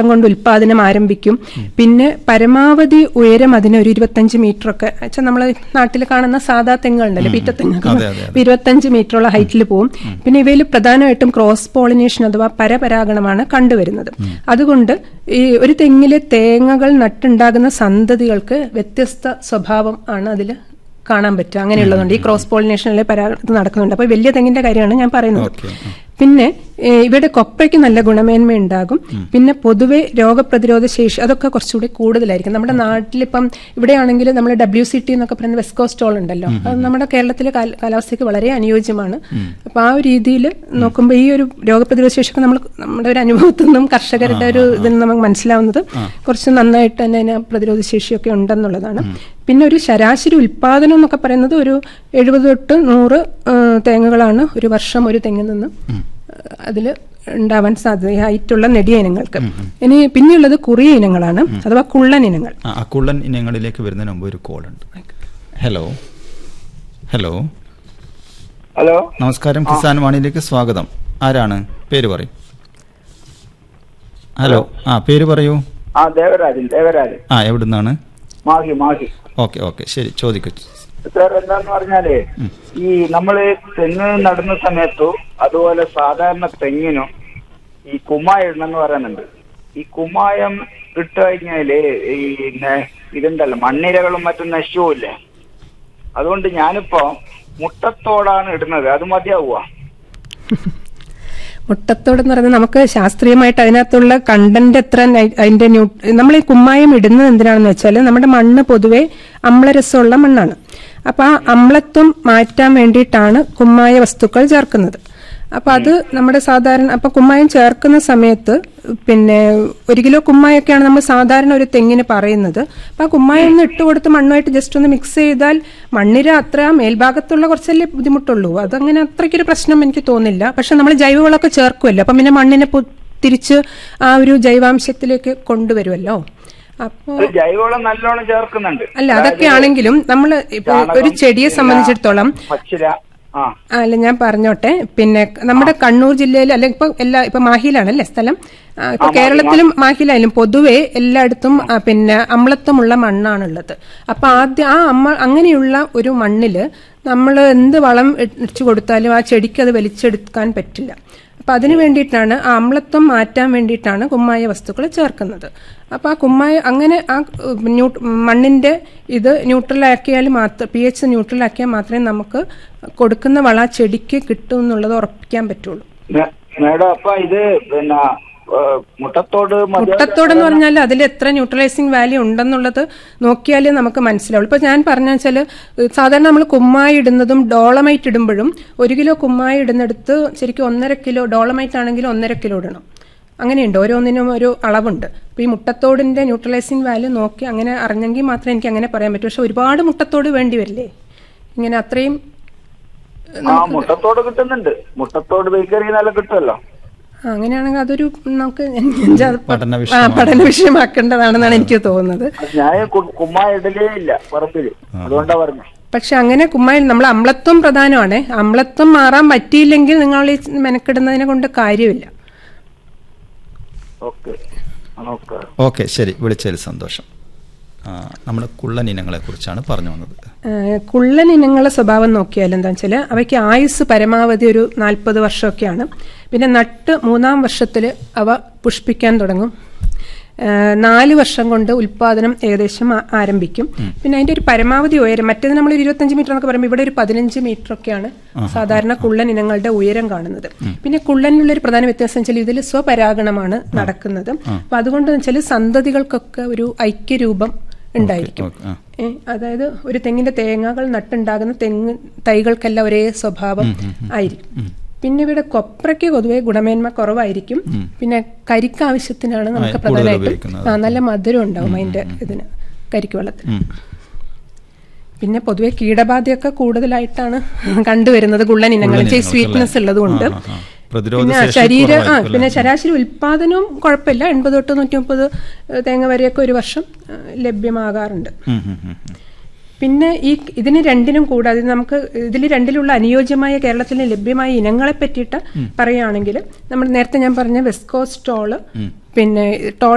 കൊണ്ട് ഉൽപാദനം ആരംഭിക്കും പിന്നെ പരമാവധി ഉയരം അതിന് ഒരു ഇരുപത്തഞ്ച് മീറ്റർ ഒക്കെ വെച്ചാൽ നമ്മൾ നാട്ടിൽ കാണുന്ന സാധാ തെങ്ങുണ്ടല്ലോ പീറ്റത്തെങ്ങൊക്കെ അതെ, അതെ, ഇപ്പൊ ഇരുപത്തഞ്ച് മീറ്ററുള്ള ഹൈറ്റിൽ പോവും പിന്നെ ഇവയിൽ പ്രധാനമായിട്ടും ക്രോസ് പോളിനേഷൻ അഥവാ പരപരാഗണമാണ് കണ്ടുവരുന്നത് അതുകൊണ്ട് ഈ ഒരു തെങ്ങിലെ തേങ്ങകൾ നട്ടുണ്ടാകുന്ന സന്തതികൾക്ക് വ്യത്യസ്ത സ്വഭാവം ആണ് അതിൽ കാണാൻ പറ്റുക അങ്ങനെയുള്ളതുകൊണ്ട് ഈ ക്രോസ് പോളിനേഷനിലെ പരാഗണം നടക്കുന്നുണ്ട് അപ്പോൾ വലിയ തെങ്ങിന്റെ കാര്യമാണ് ഞാൻ പറയുന്നത് ഓക്കെ പിന്നെ ഏ, ഇവിടെ കൊപ്രയ്ക്ക് നല്ല ഗുണമേന്മ ഉണ്ടാകും പിന്നെ പൊതുവെ രോഗപ്രതിരോധ ശേഷി അതൊക്കെ കുറച്ചുകൂടി കൂടുതലായിരിക്കും നമ്മുടെ നാട്ടിലിപ്പം ഇവിടെയാണെങ്കിൽ നമ്മൾ ഡബ്ല്യു സി ടി എന്നൊക്കെ പറയുന്ന വെസ്കോസ്റ്റോൾ ഉണ്ടല്ലോ അത് നമ്മുടെ കേരളത്തിലെ കാല- കാലാവസ്ഥയ്ക്ക് വളരെ അനുയോജ്യമാണ് അപ്പൊ ആ ഒരു രീതിയിൽ നോക്കുമ്പോൾ ഈ ഒരു രോഗപ്രതിരോധ ശേഷിയൊക്കെ നമ്മൾ നമ്മുടെ ഒരു അനുഭവത്തിൽ നിന്നും കർഷകരുടെ ഒരു ഇതിൽ നിന്ന് നമുക്ക് മനസ്സിലാവുന്നത് കുറച്ച് നന്നായിട്ട് തന്നെ അതിന് പ്രതിരോധ ശേഷിയൊക്കെ ഉണ്ടെന്നുള്ളതാണ് പിന്നെ ഒരു ശരാശരി ഉൽപാദനം എന്നൊക്കെ പറയുന്നത് ഒരു എഴുപത് തൊട്ട് നൂറ് ആ, തേങ്ങകളാണ് ഒരു വർഷം ഒരു തെങ്ങിൽ നിന്ന് അതിൽ ഉണ്ടാവാൻ സാധ്യത ഹൈറ്റുള്ള നെടിയ ഇനങ്ങൾക്ക് ഇനി പിന്നെയുള്ളത് കുറിയ ഇനങ്ങളാണ് അഥവാ കുള്ളൻ ഇനങ്ങൾ ആ ആ കുള്ളൻ ഇനങ്ങളിലേക്ക് വരുന്നതിന് മുമ്പ് ഒരു കോൾ ഉണ്ട് ഹലോ ഹലോ ഹലോ നമസ്കാരം കിസാൻ വാണിയിലേക്ക് സ്വാഗതം ആരാണ് പേര് പറയും ഹലോ ആ പേര് പറയൂ ആ ദേവരാജൻ ദേവരാജൻ ആ എവിടുന്നാണ് മാഹി മാഹി ഓക്കെ ഓക്കെ ശരി ചോദിക്കൂ സാർ എന്താന്ന് പറഞ്ഞാല് ഈ നമ്മള് തെങ്ങ് നടുന്ന സമയത്തു അതുപോലെ സാധാരണ തെങ്ങിനും ഈ കുമ്മായ ഇടണമെന്ന് പറയുന്നുണ്ട് ഈ കുമ്മായം ഇട്ട് കഴിഞ്ഞാല് ഈ നെ- ഇതുണ്ടല്ലോ മണ്ണിരകളും മറ്റും നശിച്ചുമില്ലേ അതുകൊണ്ട് ഞാനിപ്പോ മുട്ടത്തോടാണ് ഇടുന്നത് അത് മതിയാവുക മുട്ടത്തോട് എന്ന് പറയുന്നത് നമുക്ക് ശാസ്ത്രീയമായിട്ട് അതിനകത്തുള്ള കണ്ടന്റ് എത്ര നൈ- അതിന്റെ ന്യൂ നമ്മൾ ഈ കുമ്മായം ഇടുന്നത് എന്തിനാണെന്ന് വെച്ചാൽ നമ്മുടെ മണ്ണ് പൊതുവെ അമ്ലരസമുള്ള മണ്ണാണ് അപ്പൊ ആ അമ്ലത്വം മാറ്റാൻ വേണ്ടിയിട്ടാണ് കുമ്മായ വസ്തുക്കൾ ചേർക്കുന്നത് അപ്പൊ അത് നമ്മുടെ സാധാരണ അപ്പൊ കുമ്മായം ചേർക്കുന്ന സമയത്ത് പിന്നെ ഒരു കിലോ കുമ്മായൊക്കെയാണ് നമ്മൾ സാധാരണ ഒരു തെങ്ങിന് പറയുന്നത് അപ്പൊ ആ കുമ്മായം ഒന്ന് ഇട്ട് കൊടുത്ത് മണ്ണുമായിട്ട് ജസ്റ്റ് ഒന്ന് മിക്സ് ചെയ്താൽ മണ്ണിര അത്ര മേൽഭാഗത്തുള്ള കുറച്ചല്ലേ ബുദ്ധിമുട്ടുള്ളൂ അതങ്ങനെ അത്രയ്ക്കൊരു പ്രശ്നം എനിക്ക് തോന്നില്ല പക്ഷെ നമ്മൾ ജൈവവളമൊക്കെ ചേർക്കുമല്ലോ അപ്പം പിന്നെ മണ്ണിനെ പു- തിരിച്ച് ആ ഒരു ജൈവാംശത്തിലേക്ക് കൊണ്ടുവരുമല്ലോ അപ്പോൾ അത് ജൈവവളം നല്ലോണം ചേർക്കുന്നുണ്ട് അല്ല അതൊക്കെ ആണെങ്കിലും നമ്മൾ ഇപ്പൊ ഒരു ചെടിയെ സംബന്ധിച്ചിടത്തോളം പച്ചില ആ ആ, അല്ല ഞാൻ പറഞ്ഞോട്ടെ പിന്നെ നമ്മുടെ കണ്ണൂർ ജില്ലയിൽ അല്ലെ ഇപ്പൊ എല്ലാ ഇപ്പൊ മാഹിയിലാണല്ലേ സ്ഥലം ആ, ഇപ്പൊ കേരളത്തിലും മാഹിയിലായാലും പൊതുവെ എല്ലായിടത്തും ആ, പിന്നെ അമ്ലത്വമുള്ള മണ്ണാണുള്ളത് അപ്പൊ ആദ്യം ആ അമ്മ അങ്ങനെയുള്ള ഒരു മണ്ണില് നമ്മൾ എന്ത് വളം ഇടിച്ചു കൊടുത്താലും ആ ചെടിക്ക് അത് വലിച്ചെടുക്കാൻ പറ്റില്ല അപ്പൊ അതിനു വേണ്ടിയിട്ടാണ് ആ അമ്ലത്വം മാറ്റാൻ വേണ്ടിയിട്ടാണ് കുമ്മായ വസ്തുക്കൾ ചേർക്കുന്നത് അപ്പൊ ആ കുമ്മായ അങ്ങനെ ആ ഉം, ന്യൂ- മണ്ണിന്റെ ഇത് ന്യൂട്രലാക്കിയാൽ മാത്രം പി എച്ച് ന്യൂട്രലാക്കിയാൽ മാത്രമേ നമുക്ക് കൊടുക്കുന്ന വള ആ ചെടിക്ക് കിട്ടും എന്നുള്ളത് ഉറപ്പിക്കാൻ പറ്റുള്ളൂ മേ- മേഡം അപ്പൊ ഇത് പിന്നെ ഏ, മുട്ടത്തോട് മതി മുട്ടത്തോടെന്ന് പറഞ്ഞാൽ അതിൽ എത്ര ന്യൂട്രലൈസിങ് വാല്യൂ ഉണ്ടെന്നുള്ളത് നോക്കിയാലേ നമുക്ക് മനസ്സിലാവുള്ളൂ ഇപ്പൊ ഞാൻ പറഞ്ഞ വെച്ചാൽ സാധാരണ നമ്മൾ കുമ്മായി ഇടുന്നതും ഡോളമൈറ്റ് ഇടുമ്പോഴും ഒരു കിലോ കുമ്മായി ഇടുന്നിടത്ത് ശരിക്കും ഒന്നര കിലോ ഡോളമൈറ്റ് ആണെങ്കിൽ ഒന്നര കിലോ ഇടണം അങ്ങനെയുണ്ട് ഓരോന്നിനും ഒരു അളവുണ്ട് അപ്പൊ ഈ മുട്ടത്തോടിന്റെ ന്യൂട്രലൈസിങ് വാല്യൂ നോക്കി അങ്ങനെ അറിഞ്ഞെങ്കിൽ മാത്രമേ എനിക്ക് അങ്ങനെ പറയാൻ പറ്റൂ പക്ഷെ ഒരുപാട് മുട്ടത്തോട് വേണ്ടി വരില്ലേ ഇങ്ങനെ അത്രയും ആ മുട്ടത്തോട് കിട്ടുന്നുണ്ട് മുട്ടത്തോട് ബേക്കറി നല്ല കിട്ടുമല്ലോ ആ, അങ്ങനെയാണെങ്കിൽ അതൊരു നമുക്ക് അത് പഠന ആ, വിഷയമാണ്. പഠന വിഷയമാക്കേണ്ടതാണെന്നാണ് എനിക്ക് തോന്നുന്നത് അത് ഞാൻ കു- കുമ്മായ ഇടലേ ഇല്ല പറമ്പില് അതുകൊണ്ടാ പറഞ്ഞു പക്ഷെ അങ്ങനെ കുമ്മായി നമ്മൾ അമ്ലത്വം പ്രധാനമാണ് അമ്ലത്വം മാറാൻ പറ്റിയില്ലെങ്കിൽ നിങ്ങൾ ഈ മെനക്കെടുന്നതിനെ കൊണ്ട് കാര്യമില്ല ഓക്കെ ഓക്കെ ഓക്കെ ശരി വിളിച്ചതിൽ സന്തോഷം ആ, നമ്മുടെ കുള്ളൻ ഇനങ്ങളെ കുറിച്ചാണ് പറഞ്ഞു വന്നത് ഏഹ് കുള്ളൻ ഇനങ്ങളുടെ സ്വഭാവം നോക്കിയാൽ എന്താ വെച്ചാൽ അവയ്ക്ക് ആയുസ് പരമാവധി ഒരു നാൽപ്പത് വർഷമൊക്കെയാണ് പിന്നെ നട്ട് മൂന്നാം വർഷത്തിൽ അവ പുഷ്പിക്കാൻ തുടങ്ങും ഏഹ് നാല് വർഷം കൊണ്ട് ഉൽപാദനം ഏകദേശം ആ- ആരംഭിക്കും പിന്നെ അതിന്റെ ഒരു പരമാവധി ഉയരം മറ്റേത് നമ്മൾ ഒരു ഇരുപത്തഞ്ച് മീറ്റർ എന്നൊക്കെ പറയുമ്പോൾ ഇവിടെ ഒരു പതിനഞ്ച് മീറ്റർ ഒക്കെയാണ് സാധാരണ കുള്ളൻ ഇനങ്ങളുടെ ഉയരം കാണുന്നത് പിന്നെ കുള്ളനിലുള്ള ഒരു പ്രധാന വ്യത്യാസം വെച്ചാൽ ഇതിൽ സ്വപരാഗണമാണ് നടക്കുന്നത് അപ്പൊ അതുകൊണ്ട് വെച്ചാൽ സന്തതികൾക്കൊക്കെ ഒരു ഐക്യരൂപം ഉണ്ടായിരിക്കും ഓക്കെ, ആ. ഏ, അതായത് ഒരു തെങ്ങിന്റെ തേങ്ങകൾ നട്ടുണ്ടാകുന്ന തെങ്ങ് തൈകൾക്കെല്ലാം ഒരേ സ്വഭാവം ആയിരിക്കും പിന്നെ ഇവിടെ കൊപ്രയ്ക്ക് പൊതുവെ ഗുണമേന്മ കുറവായിരിക്കും പിന്നെ കരിക്ക് ആവശ്യത്തിനാണ് നമുക്ക് ആ, കൂടുതൽ പ്രധാനമായിട്ടും ഉപയോഗിക്കുന്നത്. ആ നല്ല മധുരം ഉണ്ടാവും അതിന്റെ ഇതിന് കരിക്ക് വെള്ളത്തിന് ഉം. പിന്നെ പൊതുവെ കീടബാധയൊക്കെ കൂടുതലായിട്ടാണ് കണ്ടുവരുന്നത് ഗുള്ളൻ ഇനങ്ങൾ ഇനങ്ങൾക്ക് സ്വീറ്റ്നെസ് അല്ലേ? ഉള്ളതുകൊണ്ട് ആ, ആ, ആ. പ്രതിരോധ പിന്നെ ശേഷി ശരീര ആ കുറവായിരിക്കും പിന്നെ അല്ലേ? ശരാശരി ഉൽപാദനവും കുഴപ്പമില്ല എൺപത് തൊട്ട് നൂറ്റി മുപ്പത് തേങ്ങ വരെയൊക്കെ ഒരു വർഷം ആ, ലഭ്യമാകാറുണ്ട് ഉം, ഉം, ഉം, ഉം. പിന്നെ ഈ ഇതിന് രണ്ടിനും കൂടാതെ നമുക്ക് ഇതിൽ രണ്ടിലുള്ള അനുയോജ്യമായ കേരളത്തിൽ ലഭ്യമായ ഇനങ്ങളെ പറ്റിയിട്ട് പറയുകയാണെങ്കിൽ നമ്മൾ നേരത്തെ ഞാൻ പറഞ്ഞ വെസ്കോസ്റ്റോള് പിന്നെ ടോൾ